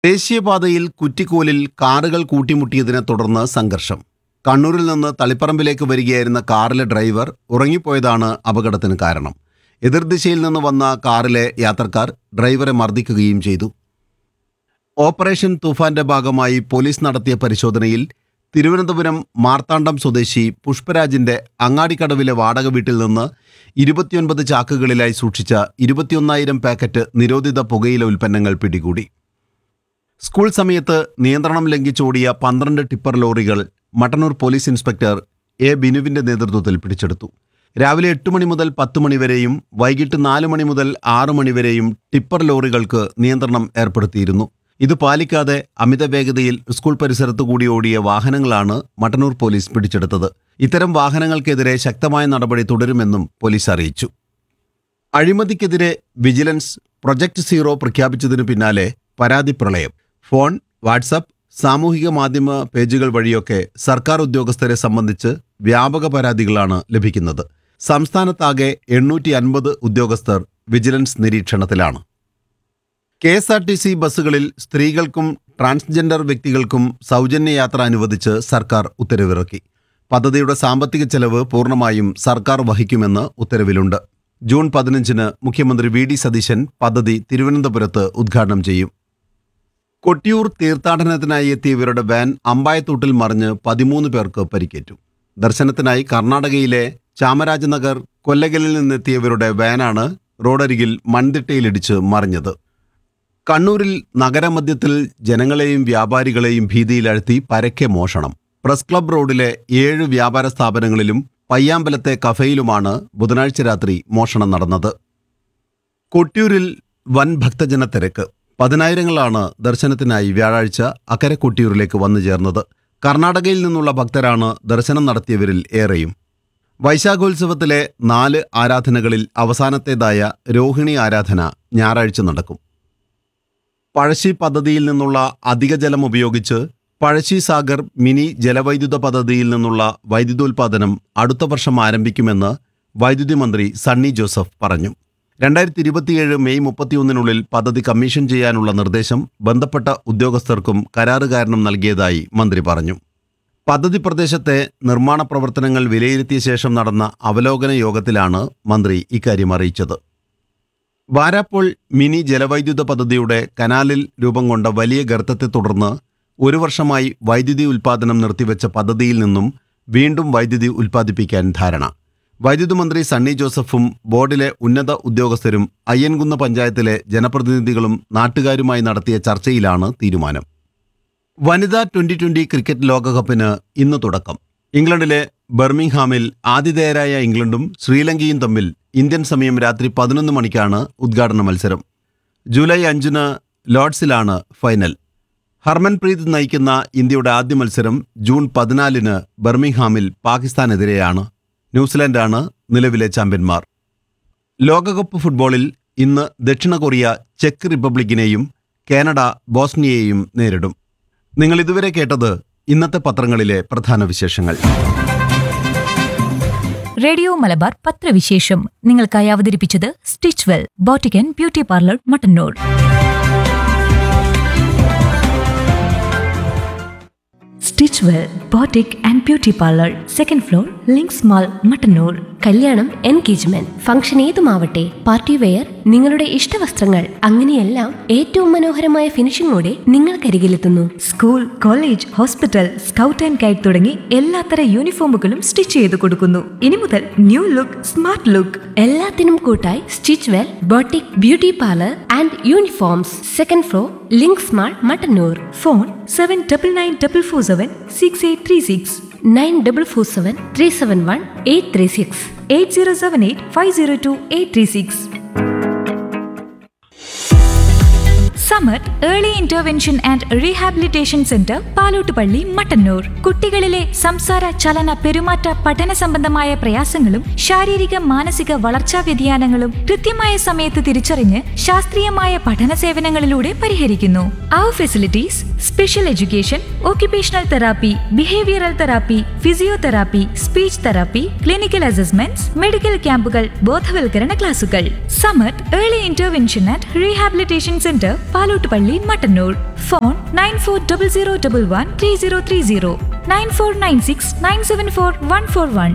ദേശീയപാതയിൽ കുറ്റിക്കോലിൽ കാറുകൾ കൂട്ടിമുട്ടിയതിനെ തുടർന്ന് സംഘർഷം കണ്ണൂരിൽ നിന്ന് തളിപ്പറമ്പിലേക്ക് വരികയായിരുന്ന കാറിലെ ഡ്രൈവർ ഉറങ്ങിപ്പോയതാണ് അപകടത്തിന് കാരണം എതിർദിശയിൽ നിന്ന് വന്ന കാറിലെ യാത്രക്കാർ ഡ്രൈവറെ മർദ്ദിക്കുകയും ചെയ്തു ഓപ്പറേഷൻ തുഫാന്റെ ഭാഗമായി പോലീസ് നടത്തിയ പരിശോധനയിൽ തിരുവനന്തപുരം മാർത്താണ്ഡം സ്വദേശി പുഷ്പരാജിന്റെ അങ്ങാടിക്കടവിലെ വാടക വീട്ടിൽ നിന്ന് ഇരുപത്തിയൊൻപത് ചാക്കുകളിലായി സൂക്ഷിച്ച ഇരുപത്തിയൊന്നായിരം പാക്കറ്റ് നിരോധിത പുകയില ഉൽപ്പന്നങ്ങൾ പിടികൂടി സ്കൂൾ സമയത്ത് നിയന്ത്രണം ലംഘിച്ചോടിയ പന്ത്രണ്ട് ടിപ്പർ ലോറികൾ മട്ടന്നൂർ പോലീസ് ഇൻസ്പെക്ടർ എ ബിനുവിന്റെ നേതൃത്വത്തിൽ പിടിച്ചെടുത്തു രാവിലെ എട്ട് മണി മുതൽ പത്ത് മണിവരെയും വൈകിട്ട് നാല് മണി മുതൽ ആറ് മണിവരെയും ടിപ്പർ ലോറികൾക്ക് നിയന്ത്രണം ഏർപ്പെടുത്തിയിരുന്നു ഇത് പാലിക്കാതെ അമിത വേഗതയിൽ സ്കൂൾ പരിസരത്ത് കൂടി ഓടിയ വാഹനങ്ങളാണ് മട്ടന്നൂർ പോലീസ് പിടിച്ചെടുത്തത് ഇത്തരം വാഹനങ്ങൾക്കെതിരെ ശക്തമായ നടപടി തുടരുമെന്നും പോലീസ് അറിയിച്ചു അഴിമതിക്കെതിരെ വിജിലൻസ് പ്രൊജക്ട് സീറോ പ്രഖ്യാപിച്ചതിനു പിന്നാലെ പരാതി പ്രളയം ഫോൺ വാട്സപ്പ് സാമൂഹിക മാധ്യമ പേജുകൾ വഴിയൊക്കെ സർക്കാർ ഉദ്യോഗസ്ഥരെ സംബന്ധിച്ച് വ്യാപക പരാതികളാണ് ലഭിക്കുന്നത് സംസ്ഥാനത്താകെ എണ്ണൂറ്റി അൻപത് ഉദ്യോഗസ്ഥർ വിജിലൻസ് നിരീക്ഷണത്തിലാണ് K S R T C ബസ്സുകളിൽ സ്ത്രീകൾക്കും ട്രാൻസ്ജെൻഡർ വ്യക്തികൾക്കും സൗജന്യ യാത്ര അനുവദിച്ച് സർക്കാർ ഉത്തരവിറക്കി പദ്ധതിയുടെ സാമ്പത്തിക ചെലവ് പൂർണ്ണമായും സർക്കാർ വഹിക്കുമെന്ന് ഉത്തരവിലുണ്ട് ജൂൺ പതിനഞ്ചിന് മുഖ്യമന്ത്രി വി ഡി സതീശൻ പദ്ധതി തിരുവനന്തപുരത്ത് ഉദ്ഘാടനം ചെയ്യും കൊട്ടിയൂർ തീർത്ഥാടനത്തിനായി എത്തിയവരുടെ വാൻ അമ്പായത്തൂട്ടിൽ മറിഞ്ഞ് പതിമൂന്ന് പേർക്ക് പരിക്കേറ്റു ദർശനത്തിനായി കർണാടകയിലെ ചാമരാജനഗർ കൊല്ലകലിൽ നിന്നെത്തിയവരുടെ വാനാണ് റോഡരികിൽ മൺതിട്ടയിലിടിച്ച് മറിഞ്ഞത് കണ്ണൂരിൽ നഗരമധ്യത്തിൽ ജനങ്ങളെയും വ്യാപാരികളെയും ഭീതിയിലാഴ്ത്തി പരക്കെ മോഷണം പ്രസ് ക്ലബ് റോഡിലെ ഏഴ് വ്യാപാര സ്ഥാപനങ്ങളിലും പയ്യാമ്പലത്തെ കഫയിലുമാണ് ബുധനാഴ്ച രാത്രി മോഷണം നടന്നത് കൊട്ടിയൂരിൽ വൻ ഭക്തജന തിരക്ക് പതിനായിരങ്ങളാണ് ദർശനത്തിനായി വ്യാഴാഴ്ച അക്കരെ കൊട്ടിയൂരിലേക്ക് വന്നു ചേർന്നത് കർണാടകയിൽ നിന്നുള്ള ഭക്തരാണ് ദർശനം നടത്തിയവരിൽ ഏറെയും വൈശാഖോത്സവത്തിലെ നാല് ആരാധനകളിൽ അവസാനത്തേതായ രോഹിണി ആരാധന ഞായറാഴ്ച നടക്കും പഴശ്ശി പദ്ധതിയിൽ നിന്നുള്ള അധിക ജലം ഉപയോഗിച്ച് പഴശ്ശി സാഗർ മിനി ജലവൈദ്യുത പദ്ധതിയിൽ നിന്നുള്ള വൈദ്യുതോൽപാദനം അടുത്ത വർഷം ആരംഭിക്കുമെന്ന് വൈദ്യുതി മന്ത്രി സണ്ണി ജോസഫ് പറഞ്ഞു രണ്ടായിരത്തി ഇരുപത്തിയേഴ് മെയ് മുപ്പത്തിയൊന്നിനുള്ളിൽ പദ്ധതി കമ്മീഷൻ ചെയ്യാനുള്ള നിർദ്ദേശം ബന്ധപ്പെട്ട ഉദ്യോഗസ്ഥർക്കും കരാറുകാരനും നൽകിയതായി മന്ത്രി പറഞ്ഞു പദ്ധതി പ്രദേശത്തെ നിർമ്മാണ പ്രവർത്തനങ്ങൾ വിലയിരുത്തിയ ശേഷം നടന്ന അവലോകന യോഗത്തിലാണ് മന്ത്രി ഇക്കാര്യം അറിയിച്ചത് വാരാപ്പോൾ മിനി ജലവൈദ്യുത പദ്ധതിയുടെ കനാലിൽ രൂപം കൊണ്ട വലിയ ഗർത്തത്തെ തുടർന്ന് ഒരു വർഷമായി വൈദ്യുതി ഉൽപ്പാദനം നിർത്തിവെച്ച പദ്ധതിയിൽ നിന്നും വീണ്ടും വൈദ്യുതി ഉൽപ്പാദിപ്പിക്കാൻ ധാരണ വൈദ്യുതി മന്ത്രി സണ്ണി ജോസഫും ബോർഡിലെ ഉന്നത ഉദ്യോഗസ്ഥരും അയ്യൻകുന്ന് പഞ്ചായത്തിലെ ജനപ്രതിനിധികളും നാട്ടുകാരുമായി നടത്തിയ ചർച്ചയിലാണ് തീരുമാനം വനിതാ ട്വന്റി ട്വന്റി ക്രിക്കറ്റ് ലോകകപ്പിന് ഇന്ന് തുടക്കം ഇംഗ്ലണ്ടിലെ ബർമിംഗ്ഹാമിൽ ആതിഥേയരായ ഇംഗ്ലണ്ടും ശ്രീലങ്കയും തമ്മിൽ ഇന്ത്യൻ സമയം രാത്രി പതിനൊന്ന് മണിക്കാണ് ഉദ്ഘാടന മത്സരം ജൂലൈ അഞ്ചിന് ലോർഡ്സിലാണ് ഫൈനൽ ഹർമൻപ്രീത് നയിക്കുന്ന ഇന്ത്യയുടെ ആദ്യ മത്സരം ജൂൺ പതിനാലിന് ബർമിംഗ്ഹാമിൽ പാകിസ്ഥാനെതിരെയാണ് ന്യൂസിലൻഡാണ് നിലവിലെ ചാമ്പ്യന്മാർ ലോകകപ്പ് ഫുട്ബോളിൽ ഇന്ന് ദക്ഷിണ കൊറിയ ചെക്ക് റിപ്പബ്ലിക്കിനെയും കാനഡ ബോസ്നിയയെയും നേരിടും നിങ്ങൾ ഇതുവരെ കേട്ടത് ഇന്നത്തെ പത്രങ്ങളിലെ പ്രധാന വിശേഷങ്ങൾ റേഡിയോ മലബാർ പത്രവിശേഷം നിങ്ങൾക്കായി അവതരിപ്പിച്ചത് stitch well boutique and beauty parlour Mattannur stitch well boutique and beauty parlour second floor links mall Mattannur കല്യാണം എൻഗേജ്മെന്റ് ഫംഗ്ഷൻ ഏതുമാവട്ടെ പാർട്ടി വെയർ നിങ്ങളുടെ ഇഷ്ടവസ്ത്രങ്ങൾ അങ്ങനെയെല്ലാം ഏറ്റവും മനോഹരമായ ഫിനിഷിംഗോടെ നിങ്ങൾക്കരികിലെത്തുന്നു school college hospital scout and guide തുടങ്ങി എല്ലാത്തര യൂണിഫോമുകളും സ്റ്റിച്ച് ചെയ്ത് കൊടുക്കുന്നു ഇനി മുതൽ ന്യൂ ലുക്ക് സ്മാർട്ട് ലുക്ക് എല്ലാത്തിനും കൂട്ടായി stitch well boutique beauty parlour and uniforms second floor links mall Mattannur phone seven double nine double four seven six eight three six nine double four seven three seven one eight three six eight zero seven eight five zero two eight three six Samar early intervention and rehabilitation centre Palottupalli Mattannur കുട്ടികളിലെ സംസാര ചലന പെരുമാറ്റ പഠന സംബന്ധമായ പ്രയാസങ്ങളും ശാരീരിക മാനസിക വളർച്ചാ വ്യതിയാനങ്ങളും കൃത്യമായ സമയത്ത് തിരിച്ചറിഞ്ഞ് ശാസ്ത്രീയമായ പഠന സേവനങ്ങളിലൂടെ പരിഹരിക്കുന്നു അവർ facilities special education occupational therapy behavioural therapy physiotherapy speech therapy clinical assessments medical ക്യാമ്പുകൾ ബോധവൽക്കരണ ക്ലാസുകൾ Samar early intervention and rehabilitation centre Palottupalli Mattannur phone nine four double zero double one three zero three zero nine four nine six nine seven four one four one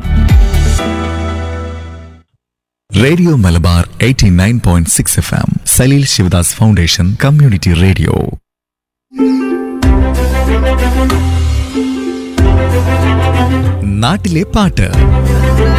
radio Malabar 89.6 point six F M Saleel Sivadas foundation community radio നാട്ടിലെ പാട്ട്